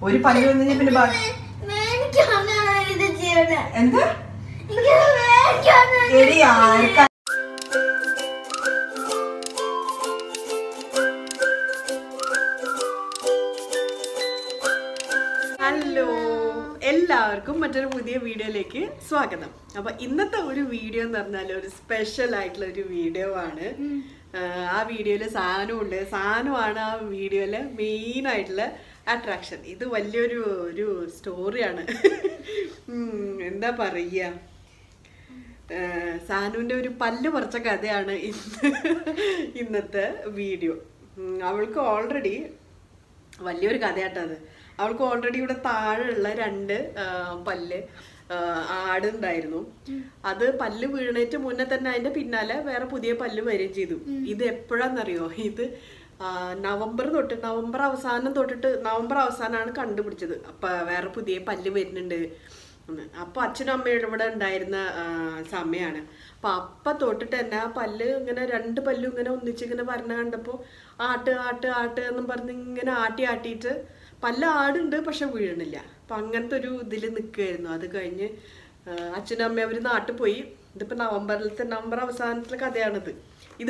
ഒരു പല്ല് വന്നു കഴിഞ്ഞാൽ പിന്നെ ബാക്കി മേടിക്കാണ് ഇത് ചെയ്യണേ എന്താ എനിക്ക് മേടിക്കാണ് എടി ആർക്കാ ഹലോ എല്ലാവർക്കും മറ്റൊരു പുതിയ വീഡിയോയിലേക്ക് സ്വാഗതം അപ്പൊ ഇന്നത്തെ ഒരു വീഡിയോ എന്ന് പറഞ്ഞാൽ ഒരു സ്പെഷ്യൽ ആയിട്ടുള്ള ഒരു വീഡിയോ ആണ് ആഹ് ആ വീഡിയോയില് സാധനം ഉണ്ട് സാധനമാണ് ആ വീഡിയോയിലെ മെയിൻ ആയിട്ടുള്ള അട്രാക്ഷൻ ഇത് വലിയൊരു ഒരു സ്റ്റോറിയാണ് എന്താ പറയുക ഏഹ് സാനുവിന്റെ ഒരു പല്ല് പറിച്ച കഥയാണ് ഇന്ന് ഇന്നത്തെ വീഡിയോ ഉം, അവൾക്ക് ഓൾറെഡി വലിയൊരു കഥയാട്ടത് അവൾക്ക് ഓൾറെഡി ഇവിടെ താഴെയുള്ള രണ്ട് ആ, പല്ല് ആ, ആടുണ്ടായിരുന്നു അത് പല്ല് വീണേറ്റ് മുന്നേ തന്നെ അതിന്റെ പിന്നാലെ വേറെ പുതിയ പല്ല് വരികയും ചെയ്തു ഇത് എപ്പോഴാന്നറിയോ ഇത് ആ, നവംബർ തൊട്ട് നവംബർ അവസാനം തൊട്ടിട്ട് നവംബർ അവസാനമാണ് കണ്ടുപിടിച്ചത് അപ്പൊ വേറെ പുതിയ പല്ല് വരുന്നുണ്ട് എന്ന്. അപ്പൊ അച്ഛനും അമ്മയും ഇവിടെ ഉണ്ടായിരുന്ന ആ, സമയാണ് അപ്പൊ അപ്പ തൊട്ടിട്ട് തന്നെ ആ പല്ല് ഇങ്ങനെ രണ്ട് പല്ലും ഇങ്ങനെ ഒന്നിച്ച് ഇങ്ങനെ വരണ കണ്ടപ്പോ ആട്ട് ആട്ട് ആട്ട് എന്നും പറഞ്ഞ് ഇങ്ങനെ ആട്ടി ആട്ടിയിട്ട് പല്ല് ആടുണ്ട് പക്ഷെ വീഴണില്ല അപ്പൊ അങ്ങനത്തെ ഒരു ഇതിൽ നിൽക്കുകയായിരുന്നു അത് കഴിഞ്ഞ് ആ, അച്ഛനും അമ്മയും അവര് നാട്ടിൽ പോയി ഇതിപ്പോ നവംബറിലത്തെ നവംബർ അവസാനത്തിലെ കഥയാണിത് ഇത്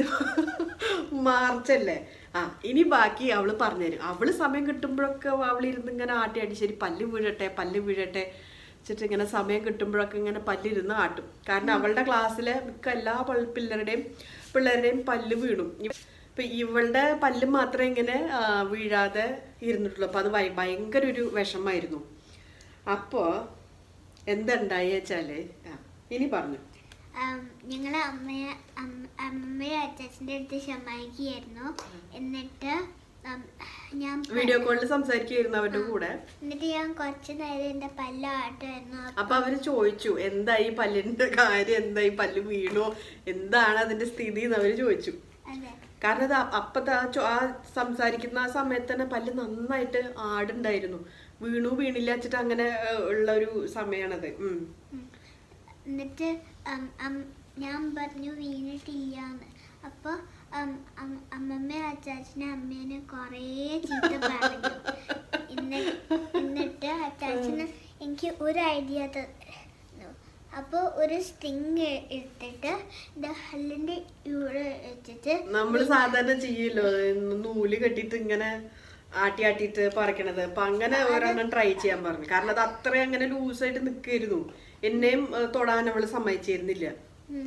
മാർച്ച് അല്ലേ ആ ഇനി ബാക്കി അവള് പറഞ്ഞുതരും അവള് സമയം കിട്ടുമ്പോഴൊക്കെ അവളിരുന്ന് ഇങ്ങനെ ആട്ടി ആട്ടി ശരി പല്ല് വീഴട്ടെ പല്ല് വീഴട്ടെ വെച്ചിട്ട് ഇങ്ങനെ സമയം കിട്ടുമ്പോഴൊക്കെ ഇങ്ങനെ പല്ലിരുന്ന് ആട്ടും കാരണം അവളുടെ ക്ലാസ്സിലെ മിക്ക എല്ലാ പൾ- പിള്ളേരുടെയും പിള്ളേരുടെയും പല്ല് വീണു ഇപ്പൊ ഇവളുടെ പല്ല് മാത്രമേ ഇങ്ങനെ ആ, വീഴാതെ ഇരുന്നിട്ടുള്ളൂ അപ്പൊ അത് ഭയ- ഭയങ്കര ഒരു വിഷമായിരുന്നു അപ്പോ എന്തുണ്ടായി വെച്ചാല് ആ, ഇനി പറഞ്ഞു ഞങ്ങളെ അമ്മയെ അമ്മ- അമ്മയും അച്ഛൻ്റെ അടുത്ത് ക്ഷമായിക്കായിരുന്നു എന്നിട്ട് ഉം, ഞാൻ പ- വീഡിയോ കോളിൽ സംസാരിക്കുകയായിരുന്നു അവരുടെ കൂടെ എന്നിട്ട് ഞാൻ കുറച്ച് നേരം എൻ്റെ പല്ല് ആട്ടുമായിരുന്നു അപ്പൊ അവര് ചോദിച്ചു എന്തായി പല്ലിന്റെ കാര്യം എന്തായി പല്ല് വീണോ എന്താണ് അതിന്റെ സ്ഥിതി എന്ന് അവര് ചോദിച്ചു അതെ കാരണം അത് അപ്പത്തെ ആ ചോ- ആ സംസാരിക്കുന്ന ആ സമയത്ത് തന്നെ പല്ല് നന്നായിട്ട് ആടുണ്ടായിരുന്നു വീണു വീണില്ല വെച്ചിട്ട് അങ്ങനെ ഏഹ്, ഉള്ള ഒരു സമയമാണത് ഉം. ഉം. എന്നിട്ട് ഉം, അം- ഞാൻ പറഞ്ഞു വീണിട്ടില്ലാന്ന് അപ്പോൾ അമ്മമ്മയും അച്ചാച്ചനും അമ്മേനെ കുറേ ചീത്ത പറഞ്ഞു എന്നി- എന്നിട്ട് അച്ചാച്ചന് എനിക്ക് ഒരു ഐഡിയ തന്നു അപ്പോൾ ഒരു സ്ട്രിങ് എടുത്തിട്ട് ഇത് ഹല്ലിൻ്റെ ഇവിടെ വെച്ചിട്ട് നമ്മള് സാധാരണ ചെയ്യല്ലോ നൂല് കെട്ടിട്ട് ഇങ്ങനെ ആട്ടി ആട്ടിയിട്ട് പറിക്കണത് അപ്പൊ അങ്ങനെ ഒരെണ്ണം ട്രൈ ചെയ്യാൻ പറഞ്ഞു കാരണം അത് അത്ര അങ്ങനെ ലൂസായിട്ട് നിൽക്കായിരുന്നു എന്നെയും ഏഹ്, തൊടാൻ അവള് സമ്മതിച്ചിരുന്നില്ല ഉം,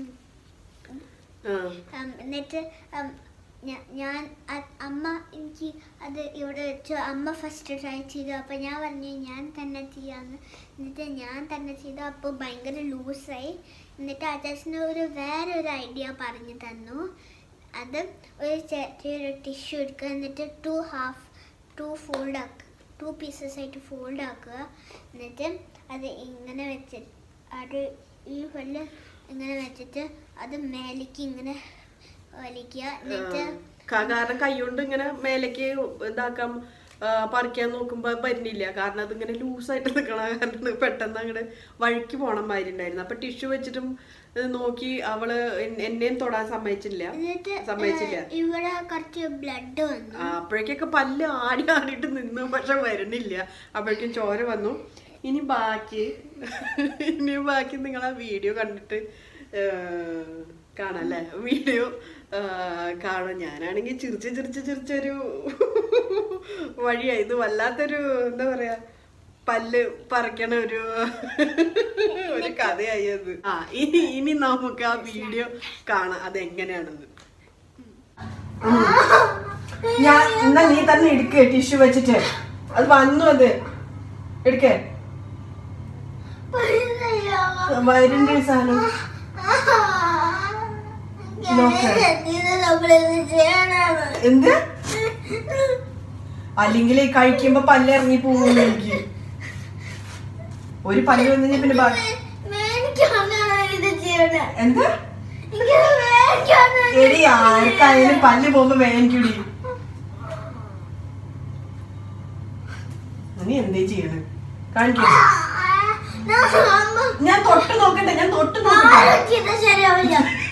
ആ ഉം, എന്നിട്ട് ഉം, ഞാ- ഞാൻ അ- അമ്മ എനിക്ക് അത് ഇവിടെ വെച്ചു അമ്മ ഫസ്റ്റ് ട്രൈ ചെയ്തു അപ്പോൾ ഞാൻ പറഞ്ഞു ഞാൻ തന്നെ ചെയ്യാന്ന് എന്നിട്ട് ഞാൻ തന്നെ ചെയ്തു അപ്പോൾ ഭയങ്കര ലൂസായി എന്നിട്ട് അച്ചാച്ചന് ഒരു വേറെ ഒരു ഐഡിയ പറഞ്ഞു തന്നു അത് ഒരു ചെറിയൊരു ടിഷ്യൂ എടുക്കുക എന്നിട്ട് ടു ഹാഫ് ടു ഫോൾഡ് ആക്കുക ടു പീസസ് ആയിട്ട് ഫോൾഡ് ആക്കുക എന്നിട്ട് അത് ഇങ്ങനെ വെച്ച് അത് ഈ പല്ല് ഇങ്ങനെ വെച്ചിട്ട് അത് മേലേക്ക് ഇങ്ങനെ വലിക്കുക എന്നിട്ട് ക- കാരണം കൈകൊണ്ട് ഇങ്ങനെ മേലേക്ക് ഇതാക്കാം ആ, പറിക്കാൻ നോക്കുമ്പോ വരുന്നില്ല കാരണം അതിങ്ങനെ ലൂസായിട്ട് നിൽക്കണ കാരണം പെട്ടെന്ന് അങ്ങോട്ട് വഴിക്ക് പോണം മാതിരി ഉണ്ടായിരുന്നു അപ്പൊ ടിഷ്യൂ വെച്ചിട്ടും ഇത് നോക്കി അവള് എൻ- എന്നെയും തൊടാൻ സമ്മതിച്ചില്ല എന്നിട്ട് സമ്മതിച്ചില്ല ഏഹ്, ഇവിടെ കുറച്ച് ബ്ലഡ് വന്നു ആ, അപ്പോഴേക്കൊക്കെ പല്ല് ആടി ആടിയിട്ട് നിന്നു പക്ഷെ വരുന്നില്ല അപ്പോഴേക്കും ചോര വന്നു ഇനി ബാക്കി ഇനി ബാക്കി നിങ്ങൾ ആ വീഡിയോ കണ്ടിട്ട് ഏർ, കാണാല്ലേ വീഡിയോ കാണാം ഞാനാണെങ്കിൽ ചിരിച്ച് ചിരിച്ച് ചിരിച്ചൊരു വഴിയായി ഇത് വല്ലാത്തൊരു എന്താ പറയാ പല്ല് പറിക്കണ ഒരു ഒരു കഥയായി അത് ആ ഇനി ഇനി നമുക്ക് ആ വീഡിയോ കാണാം അതെങ്ങനെയാണെന്ന് ഞാൻ എന്നാ നീ തന്നെ എടുക്ക് ടിഷ്യൂ വെച്ചിട്ട് അത് വന്നു അത് എടുക്കേ വരുന്നുണ്ട് ഈ സാധനം നോക്ക്. എന്ത് അല്ലെങ്കിൽ ഈ കഴിക്കുമ്പോ പല്ല് ഇറങ്ങി പോകുന്നു എനിക്ക് ഒരു പല്ല് വന്നു കഴിഞ്ഞാ പിന്നെ ബാക്കി ഇത് ചെയ്യണേ എന്ത് എനിക്ക് മേടിക്കാണ് എടി ആർക്കായാലും പല്ല് പോകുമ്പോ വേദനിക്കൂടി നീ എന്തേ ചെയ്യണേ കാണിക്കാം ഞാൻ തൊട്ട് നോക്കട്ടെ ഞാൻ തൊട്ട് നോക്കട്ടെ ശരിയാവില്ല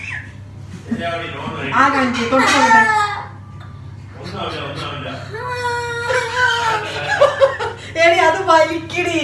ആ കാണിക്കേ തൊട്ട് നോക്കട്ടെ ഒന്നാവില്ല ഒന്നാവില്ല എടി അത് വലിക്കടി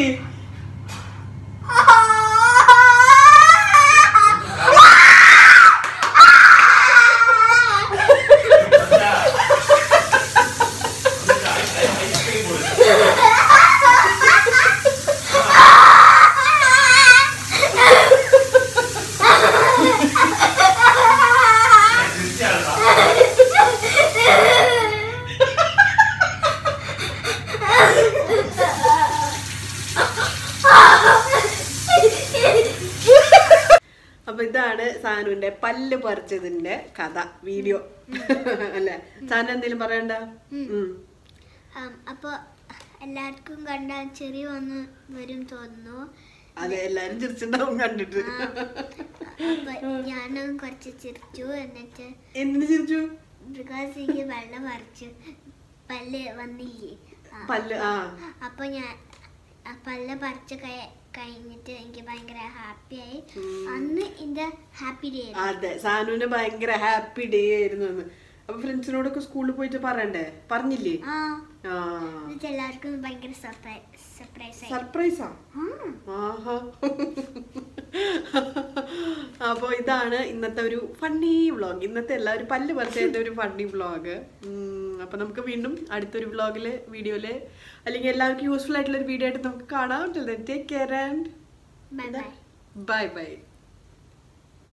അപ്പൊ ഇതാണ് സാനുവിന്റെ പല്ല് പറിച്ചതിന്റെ കഥ വീഡിയോ അല്ലെ സാനു എന്തെങ്കിലും പറയണ്ട ഉം. Um, അപ്പൊ എല്ലാവർക്കും കണ്ടാൽ ചെറി വന്ന് വരും തോന്നുന്നു അതെ എല്ലാരും ചിരിച്ചിട്ടുണ്ടാവും കണ്ടിട്ട് ആ, അപ്പൊ ഞാനും കുറച്ച് ചിരിച്ചു എന്നിട്ട് എന്തിനു ചിരിച്ചു ബിക്കോസ് എനിക്ക് വെള്ളം പറിച്ചു പല്ല് വന്നില്ലേ ആ, പല്ല് ആ അപ്പൊ ഞാൻ ആ പല്ല് പറിച്ച് കഴി- കഴിഞ്ഞിട്ട് എനിക്ക് ഭയങ്കര ഹാപ്പിയായി ഉം. അന്ന് എന്റെ ഹാപ്പി ഡേ അതെ സാനുവിന് ഭയങ്കര ഹാപ്പി ഡേ ആയിരുന്നു എന്ന് അപ്പൊ ഫ്രണ്ട്സിനോടൊക്കെ സ്കൂളിൽ പോയിട്ട് പറയണ്ടേ പറഞ്ഞില്ലേ ആ ആ എന്നിട്ട് എല്ലാവർക്കും ഭയങ്കര സർപ്രൈസ് ആയി സർപ്രൈസാ ആ. ആഹാ അപ്പോൾ ഇതാണ് ഇന്നത്തെ ഒരു ഫണ്ണി വ്ളോഗ് ഇന്നത്തെ എല്ലാവരും പല്ല് പറിച്ചതിന്റെ ഒരു ഫണ്ണി വ്ളോഗ് അപ്പൊ നമുക്ക് വീണ്ടും അടുത്തൊരു വ്ളോഗില് വീഡിയോയില് അല്ലെങ്കിൽ എല്ലാവർക്കും യൂസ്ഫുൾ ആയിട്ടുള്ള ഒരു വീഡിയോ ആയിട്ട് നമുക്ക് കാണാം take care and bye bye bye by